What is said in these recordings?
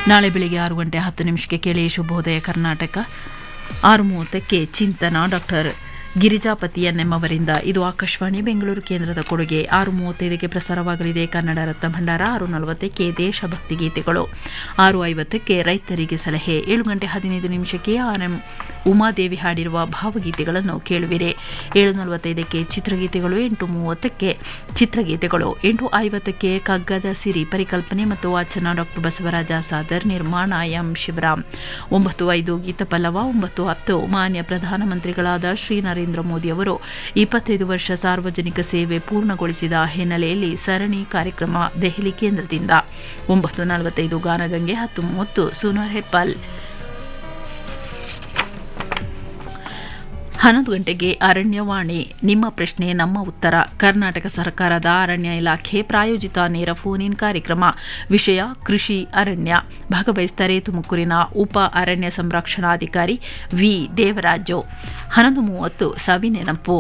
ನಾಳೆ ಬೆಳಿಗ್ಗೆ ಆರು ಗಂಟೆ ಹತ್ತು ನಿಮಿಷಕ್ಕೆ ಕೇಳಿ ಶುಭೋದಯ ಕರ್ನಾಟಕ ಆರು ಮೂವತ್ತಕ್ಕೆ ಚಿಂತನ ಡಾಕ್ಟರ್ ಗಿರಿಜಾಪತಿ ಎನ್ಎಂವರಿಂದ ಇದು ಆಕಾಶವಾಣಿ ಬೆಂಗಳೂರು ಕೇಂದ್ರದ ಕೊಡುಗೆ ಆರು ಮೂವತ್ತೈದಕ್ಕೆ ಪ್ರಸಾರವಾಗಲಿದೆ ಕನ್ನಡ ರತ್ನ ಭಂಡಾರ ಆರು ನಲವತ್ತಕ್ಕೆ ದೇಶಭಕ್ತಿ ಗೀತೆಗಳು ಆರು ಐವತ್ತಕ್ಕೆ ರೈತರಿಗೆ ಸಲಹೆ ಏಳು ಗಂಟೆ ಹದಿನೈದು ನಿಮಿಷಕ್ಕೆ ಆರ್ಎಂ ಉಮಾದೇವಿ ಹಾಡಿರುವ ಭಾವಗೀತೆಗಳನ್ನು ಕೇಳುವಿರಿ ಏಳು ನಲವತ್ತೈದಕ್ಕೆ ಚಿತ್ರಗೀತೆಗಳು ಎಂಟು ಮೂವತ್ತಕ್ಕೆ ಚಿತ್ರಗೀತೆಗಳು ಎಂಟು ಐವತ್ತಕ್ಕೆ ಕಗ್ಗದ ಸಿರಿ ಪರಿಕಲ್ಪನೆ ಮತ್ತು ವಾಚನ ಡಾಕ್ಟರ್ ಬಸವರಾಜ ಸಾದರ್ ನಿರ್ಮಾಣ ಎಂ ಶಿವರಾಮ್ ಒಂಬತ್ತು ಐದು ಗೀತಪಲ್ಲವ ಒಂಬತ್ತು ಹತ್ತು ಮಾನ್ಯ ಪ್ರಧಾನಮಂತ್ರಿಗಳಾದ ಶ್ರೀ ನರೇಂದ್ರ ಮೋದಿ ಅವರು ಇಪ್ಪತ್ತೈದು ವರ್ಷ ಸಾರ್ವಜನಿಕ ಸೇವೆ ಪೂರ್ಣಗೊಳಿಸಿದ ಹಿನ್ನೆಲೆಯಲ್ಲಿ ಸರಣಿ ಕಾರ್ಯಕ್ರಮ ದೆಹಲಿ ಕೇಂದ್ರದಿಂದ ಒಂಬತ್ತು ನಲವತ್ತೈದು ಗಾನಗಂಗೆ ಹತ್ತು ಮೂವತ್ತು ಸುನರ್ ಹೆಪ್ಪಲ್ ಹನ್ನೊಂದು ಗಂಟೆಗೆ ಅರಣ್ಯವಾಣಿ ನಿಮ್ಮ ಪ್ರಶ್ನೆ ನಮ್ಮ ಉತ್ತರ ಕರ್ನಾಟಕ ಸರ್ಕಾರದ ಅರಣ್ಯ ಇಲಾಖೆ ಪ್ರಾಯೋಜಿತ ನೇರ ಫೋನ್ ಇನ್ ಕಾರ್ಯಕ್ರಮ ವಿಷಯ ಕೃಷಿ ಅರಣ್ಯ ಭಾಗವಹಿಸುತ್ತಾರೆ ತುಮಕೂರಿನ ಉಪ ಅರಣ್ಯ ಸಂರಕ್ಷಣಾಧಿಕಾರಿ ವಿ ದೇವರಾಜು ಹನ್ನೊಂದು ಮೂವತ್ತು ಸವಿನೆನಪು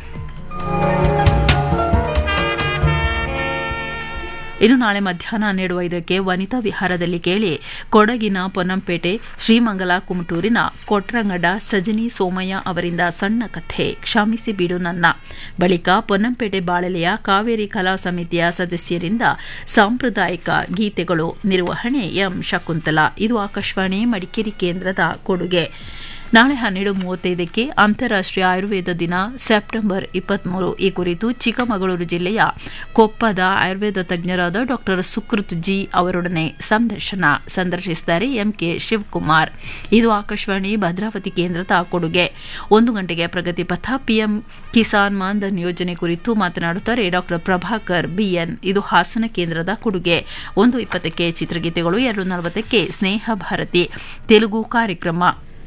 ಇನ್ನು ನಾಳೆ ಮಧ್ಯಾಹ್ನ ಹನ್ನೆರಡು ಐದಕ್ಕೆ ವನಿತಾ ವಿಹಾರದಲ್ಲಿ ಕೇಳಿ ಕೊಡಗಿನ ಪೊನ್ನಂಪೇಟೆ ಶ್ರೀಮಂಗಲ ಕುಮಟೂರಿನ ಕೊಟ್ರಂಗಡ ಸಜನಿ ಸೋಮಯ್ಯ ಅವರಿಂದ ಸಣ್ಣ ಕಥೆ ಕ್ಷಮಿಸಿ ಬಿಡು ನನ್ನ ಬಳಿಕ ಪೊನ್ನಂಪೇಟೆ ಬಾಳೆಲೆಯ ಕಾವೇರಿ ಕಲಾ ಸಮಿತಿಯ ಸದಸ್ಯರಿಂದ ಸಾಂಪ್ರದಾಯಿಕ ಗೀತೆಗಳು ನಿರ್ವಹಣೆ ಎಂ ಶಕುಂತಲಾ ಇದು ಆಕಾಶವಾಣಿ ಮಡಿಕೇರಿ ಕೇಂದ್ರದ ಕೊಡುಗೆ ನಾಳೆ ಹನ್ನೆರಡು ಮೂವತ್ತೈದಕ್ಕೆ ಅಂತಾರಾಷ್ಟ್ರೀಯ ಆಯುರ್ವೇದ ದಿನ ಸೆಪ್ಟೆಂಬರ್ ಇಪ್ಪತ್ಮೂರು ಈ ಕುರಿತು ಚಿಕ್ಕಮಗಳೂರು ಜಿಲ್ಲೆಯ ಕೊಪ್ಪದ ಆಯುರ್ವೇದ ತಜ್ಞರಾದ ಡಾಕ್ಟರ್ ಸುಕೃತ್ ಜಿ ಅವರೊಡನೆ ಸಂದರ್ಶನ ಸಂದರ್ಶಿಸಿದ್ದಾರೆ ಎಂಕೆ ಶಿವಕುಮಾರ್ ಇದು ಆಕಾಶವಾಣಿ ಭದ್ರಾವತಿ ಕೇಂದ್ರದ ಕೊಡುಗೆ ಒಂದು ಗಂಟೆಗೆ ಪ್ರಗತಿ ಪಥ ಪಿಎಂ ಕಿಸಾನ್ ಮಾನ್ಧನ್ ಯೋಜನೆ ಕುರಿತು ಮಾತನಾಡುತ್ತಾರೆ ಡಾಕ್ಟರ್ ಪ್ರಭಾಕರ್ ಬಿಎನ್ ಇದು ಹಾಸನ ಕೇಂದ್ರದ ಕೊಡುಗೆ ಒಂದು ಇಪ್ಪತ್ತಕ್ಕೆ ಚಿತ್ರಗೀತೆಗಳು ಎರಡು ನಲವತ್ತಕ್ಕೆ ಸ್ನೇಹ ಭಾರತಿ ತೆಲುಗು ಕಾರ್ಯಕ್ರಮ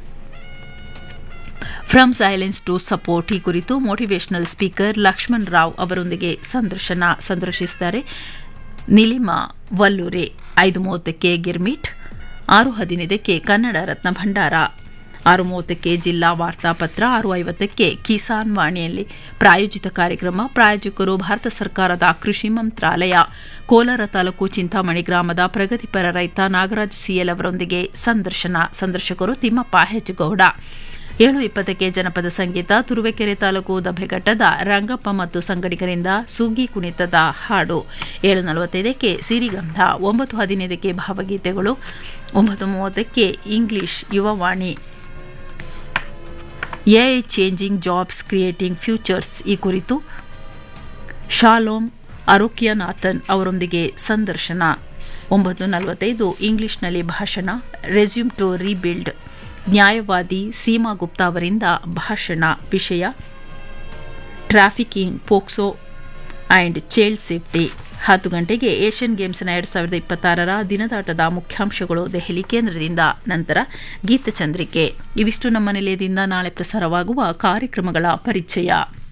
ಫ್ರಮ್ ಸೈಲೆನ್ಸ್ ಟು ಸಪೋರ್ಟ್ ಈ ಕುರಿತು ಮೋಟಿವೇಶನಲ್ ಸ್ಪೀಕರ್ ಲಕ್ಷ್ಮಣ್ ರಾವ್ ಅವರೊಂದಿಗೆ ಸಂದರ್ಶನ ಸಂದರ್ಶಿಸಿದ್ದಾರೆ ನಿಲಿಮಾ ವಲ್ಲೂರೆ ಐದು ಮೂವತ್ತಕ್ಕೆ ಗಿರ್ಮಿಟ್ ಆರು ಹದಿನೈದಕ್ಕೆ ಕನ್ನಡ ರತ್ನ ಭಂಡಾರ ಆರು ಮೂವತ್ತಕ್ಕೆ ಜಿಲ್ಲಾ ವಾರ್ತಾಪತ್ರ ಆರು ಐವತ್ತಕ್ಕೆ ಕಿಸಾನ್ ವಾಣಿಯಲ್ಲಿ ಪ್ರಾಯೋಜಿತ ಕಾರ್ಯಕ್ರಮ ಪ್ರಾಯೋಜಕರು ಭಾರತ ಸರ್ಕಾರದ ಕೃಷಿ ಮಂತ್ರಾಲಯ ಕೋಲಾರ ತಾಲೂಕು ಚಿಂತಾಮಣಿ ಗ್ರಾಮದ ಪ್ರಗತಿಪರ ರೈತ ನಾಗರಾಜ್ ಸಿಎಲ್ ಅವರೊಂದಿಗೆ ಸಂದರ್ಶನ ಸಂದರ್ಶಕರು ತಿಮ್ಮಪ್ಪ ಹೆಜ್ಜಗೌಡ ಏಳು ಇಪ್ಪತ್ತಕ್ಕೆ ಜನಪದ ಸಂಗೀತ ತುರುವೇಕೆರೆ ತಾಲೂಕು ದಬ್ಬೆಘಟ್ಟದ ರಂಗಪ್ಪ ಮತ್ತು ಸಂಗಡಿಗರಿಂದ ಸುಗ್ಗಿ ಕುಣಿತದ ಹಾಡು ಏಳು ನಲವತ್ತೈದಕ್ಕೆ ಸಿರಿಗಂಧ ಒಂಬತ್ತು ಹದಿನೈದಕ್ಕೆ ಭಾವಗೀತೆಗಳು ಒಂಬತ್ತು ಮೂವತ್ತಕ್ಕೆ English Yuvavani AI changing jobs creating futures ಈ ಕುರಿತು ಶಾಲೋಮ್ ಅರೋಕ್ಯನಾಥನ್ ಅವರೊಂದಿಗೆ ಸಂದರ್ಶನ ಒಂಬತ್ತು ನಲವತ್ತೈದು ಇಂಗ್ಲಿಷ್ನಲ್ಲಿ ಭಾಷಣ ರೆಸ್ಯೂಮ್ ಟು ರೀಬಿಲ್ಡ್ ನ್ಯಾಯವಾದಿ ಸೀಮಾ ಗುಪ್ತಾ ಅವರಿಂದ ಭಾಷಣ ವಿಷಯ trafficking POCSO and child safety ಹತ್ತು ಗಂಟೆಗೆ ಏಷ್ಯನ್ ಗೇಮ್ಸ್ನ ಎರಡು ಸಾವಿರದ ಇಪ್ಪತ್ತಾರರ ದಿನದಾಟದ ಮುಖ್ಯಾಂಶಗಳು ದೆಹಲಿ ಕೇಂದ್ರದಿಂದ ನಂತರ ಗೀತಚಂದ್ರಿಕೆ ಇವಿಷ್ಟು ನಮ್ಮ ನಿಲಯದಿಂದ ನಾಳೆ ಪ್ರಸಾರವಾಗುವ ಕಾರ್ಯಕ್ರಮಗಳ ಪರಿಚಯ